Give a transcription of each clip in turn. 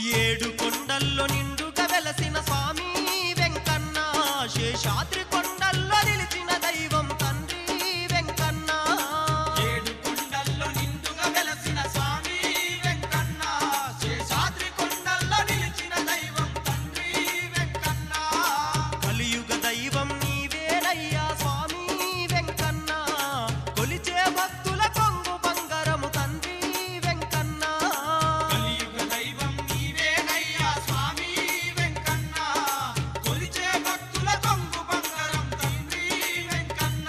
ఏడు కొండల్లో నిండుగా వెలసిన స్వామి వెంకన్న శేషాద్రి కొండల్లో నిలిచిన దైవం తండ్రి వెంకన్న ఏడు కొండల్లో నిండుగా వెలసిన స్వామి వెంకన్న శేషాద్రి కొండల్లో నిలిచిన దైవం తండ్రి వెంకన్న కలియుగ దైవం నీవేనయ్యా స్వామి వెంకన్న కొలిచే భక్తుల కొంగు బంగారము తండ్రి వెంకన్న కలియుగ దైవం నీవేనయ్యా స్వామి వెంకన్న కొలిచే భక్తుల కొంగు బంగారం తండ్రి వెంకన్న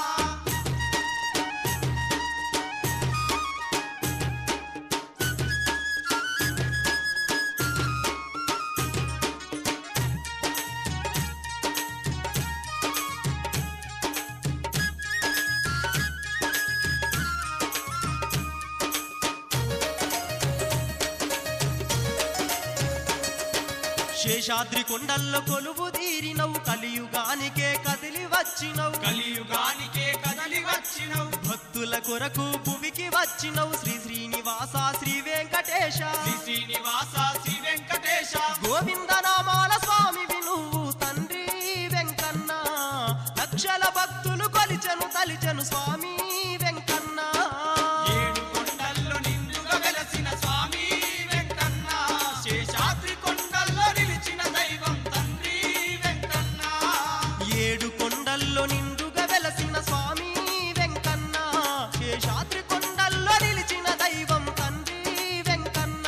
శేషాద్రి కొండల్లో కొలువు తీరినవు కలియుగానికే కదిలి వచ్చినవు కలియుగానికే కదలి వచ్చినవు భక్తుల కొరకు భూమికి వచ్చినవు శ్రీ శ్రీనివాస శ్రీ వెంకటేశ శ్రీ శ్రీనివాస శ్రీ వెంకటేశ గోవిందనామాల స్వామివి నువ్వు తండ్రి వెంకన్న లక్షల భక్తులు కొలిచెను తలిచెను స్వామి వెంకన్న ఏడు కొండల్లో నిండుగా వెలసిన స్వామి వెంకన్న శేషాద్రి కొండల్లో నిలిచిన దైవం తండ్రి వెంకన్న ఏడు కొండల్లో నిండుగా వెలసిన స్వామి వెంకన్న శేషాద్రి కొండల్లో నిలిచిన దైవం తండ్రి వెంకన్న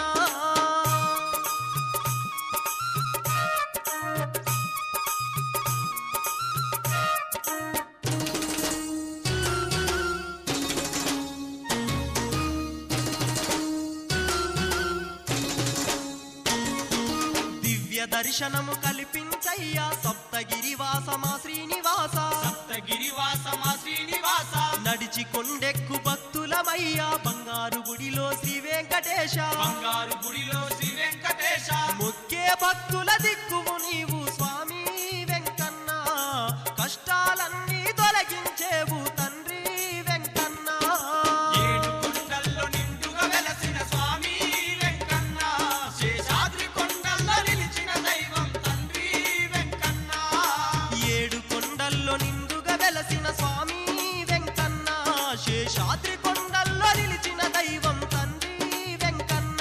దివ్య దర్శనము కల్పించయ్యా సప్తగిరి వాసమా శ్రీనివాస సప్తగిరివాసమా శ్రీనివాస నడిచి కొండెక్కు భక్తులమయ్యా బంగారు గుడిలో శ్రీ వెంకటేశ బంగారు గుడిలో శ్రీ వెంకటేశ మొక్కే భక్తుల దిక్కువు నీవు స్వామి వెంకన్న కష్టాలన్నీ తొలగించేవు తండ్రి వెంకన్న ఏడు కొండల్లో నిండుగా వెలసిన స్వామి వెంకన్న శేషాద్రి కొండల్లో నిలిచిన దైవం తండ్రి వెంకన్న ఏడు కొండల్లో నిండుగా వెలసిన స్వామి వెంకన్న శేషాద్రి కొండల్లో నిలిచిన దైవం తండ్రి వెంకన్న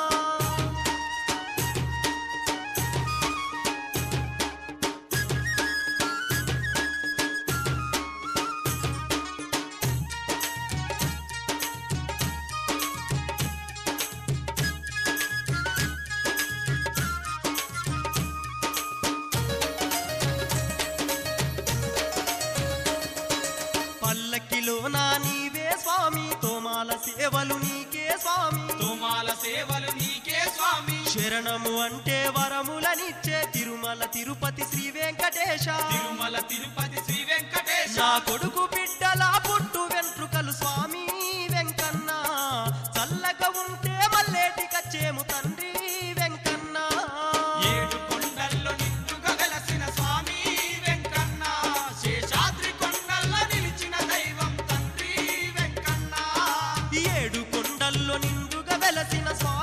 పల్లకిలో నా నీవే స్వామి తోమాల సేవలు నీకే స్వామి తోమాల సేవలు నీకే స్వామి శరణము అంటే వరములనిచ్చే తిరుమల తిరుపతి శ్రీ వెంకటేశ తిరుమల తిరుపతి శ్రీ వెంకటేశ నా కొడుకు బిడ్డల పుట్టు వెంట్రుకలు స్వామి వెంకన్న చల్లగా ఉంటే మల్లేటి కచ్చేము తండ్రి వెంకన్న ఏడు కొండల్లో నిండుగా వెలసిన స్వామి వెంకన్న శేషాద్రి కొండల్లో నిలిచిన దైవం తండ్రి వెంకన్న ఏడు కొండల్లో నిండుగా వెలసిన స్వామి